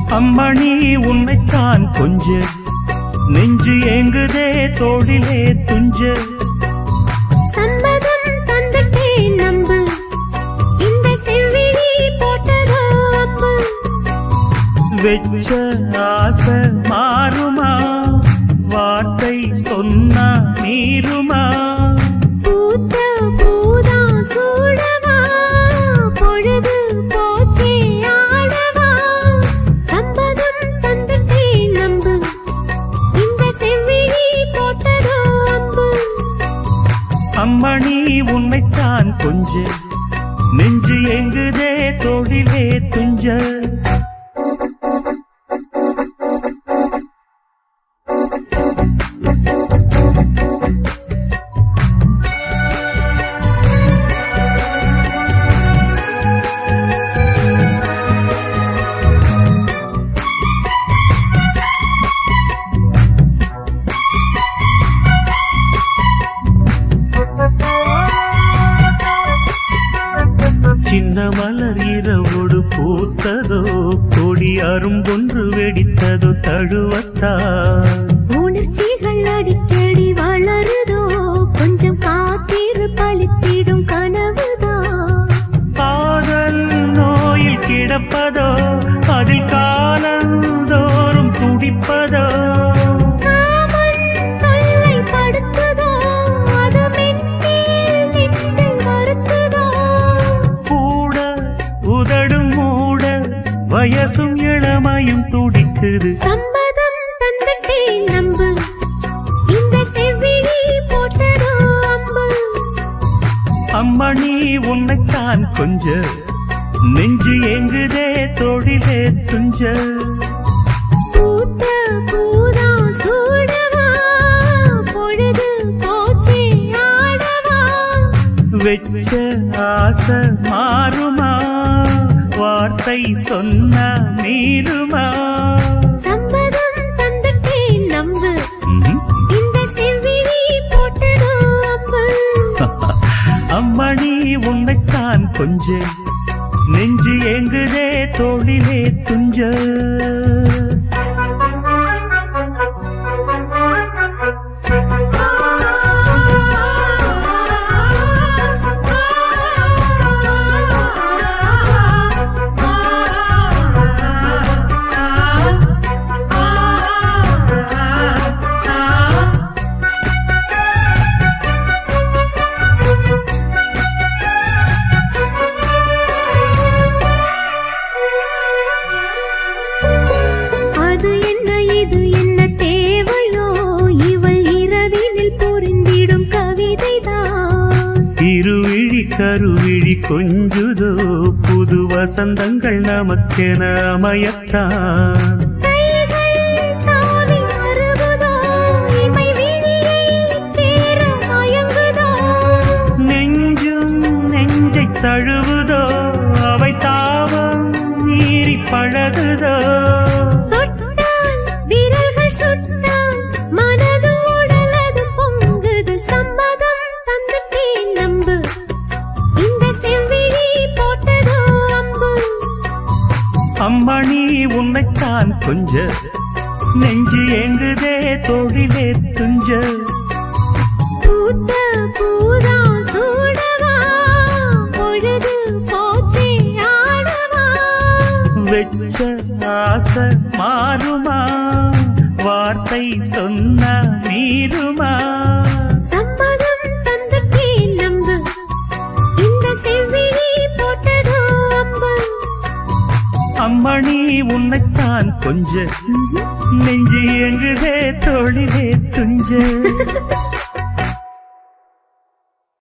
அம்மணி உன்னைத்தான் கொஞ்ச நெஞ்சு ஏங்குதே தோளிலே துஞ்ச சம்மதம் தந்துட்டேன் நம்பு இந்த செவ்விழி போட்டதோ அம்பு வெச்ச ஆசை மாறுமா வார்த்தை சொன்னா நீருமா பூத்த பூதா சூடவா பொழுது போச்சே ஆடவா சம்மதம் தந்துட்டேன் நம்பு இந்த செவ்விழி போட்டதோ அம்பு அம்மணி உன்னைத்தான் கொஞ்ச நெஞ்சு எங்குதே தோளிலே துஞ்ச சின்ன மலர் இரவோடு பூத்ததோ கொடி அரும்பொன்று வெடித்ததோ தழுவத்தான் உணர்ச்சிகள் அடிக்கடி வளருதோ கொஞ்சம் காத்திரு பழித்திடும் கனவுதான் காதல் நோயில் கிடப்பதோ அதில் காலந்தோறும் துடிப்பதோ காமன் தொல்லைப்படுத்துதோ, அது மென்மேல் நெஞ்சை வருத்துதோ. கூட உதடும் மூட வயசும் இளமையும் துடிக்குது சம்மதம் தந்துட்டேன் நம்பு இந்த செவ்விழி போட்டதோ அம்பு அம்மணி உன்னைத்தான் கொஞ்ச நெஞ்சு எங்குதே தொழிலே துஞ்ச பூத்த பூதா சூடவா பொழுது போச்சே ஆடவா வெச்ச ஆசை மாறுமா வார்த்தை சொன்ன மீறுமா சம்மதம் தந்துட்டேன் நம்பு ம்ஹும். இந்த செவ்விழி போட்டதோ அம்பு அம்மணி உன்னைத்தான் கொஞ்ச நெஞ்சு எங்குதே தோளிலே துஞ்ச அது என்ன இது என்ன தேவையோ இவள் இரவினில் புரிந்திடும் கவிதைதான் இருவிழி கருவிழி கொஞ்சுதோ புது வசந்தங்கள் நமக்கென அமையத்தான் கைகள் தாவி வருவதோ இமை விழியைச் சேர மயங்குதோ நெஞ்சும் நெஞ்சை தழுவுதோ அவை தாவம் மீறி பழகுதோ தொட்டால் விரல்கள் சுட்டால் மனது உடலது பொங்குது சம்மதம் தந்துட்டேன் நம்பு இந்த செவ்விழி போட்டதோ அம்பு அம்மணி உன்னைத்தான் கொஞ்ச நெஞ்சு எங்குதே தொழிலே துஞ்ச பூத்த பூதா சூடவா பொழுது போச்சே ஆடவா வெச்ச ஆசை மாறுமா வார்த்தை சொன்ன மீறுமா சம்மதம் தந்துட்டேன் நம்பு இந்த செவ்விழி போட்டதோ அம்பு அம்மணி உன்னைத்தான் கொஞ்ச நெஞ்சு எங்குதே தொழிலே துஞ்ச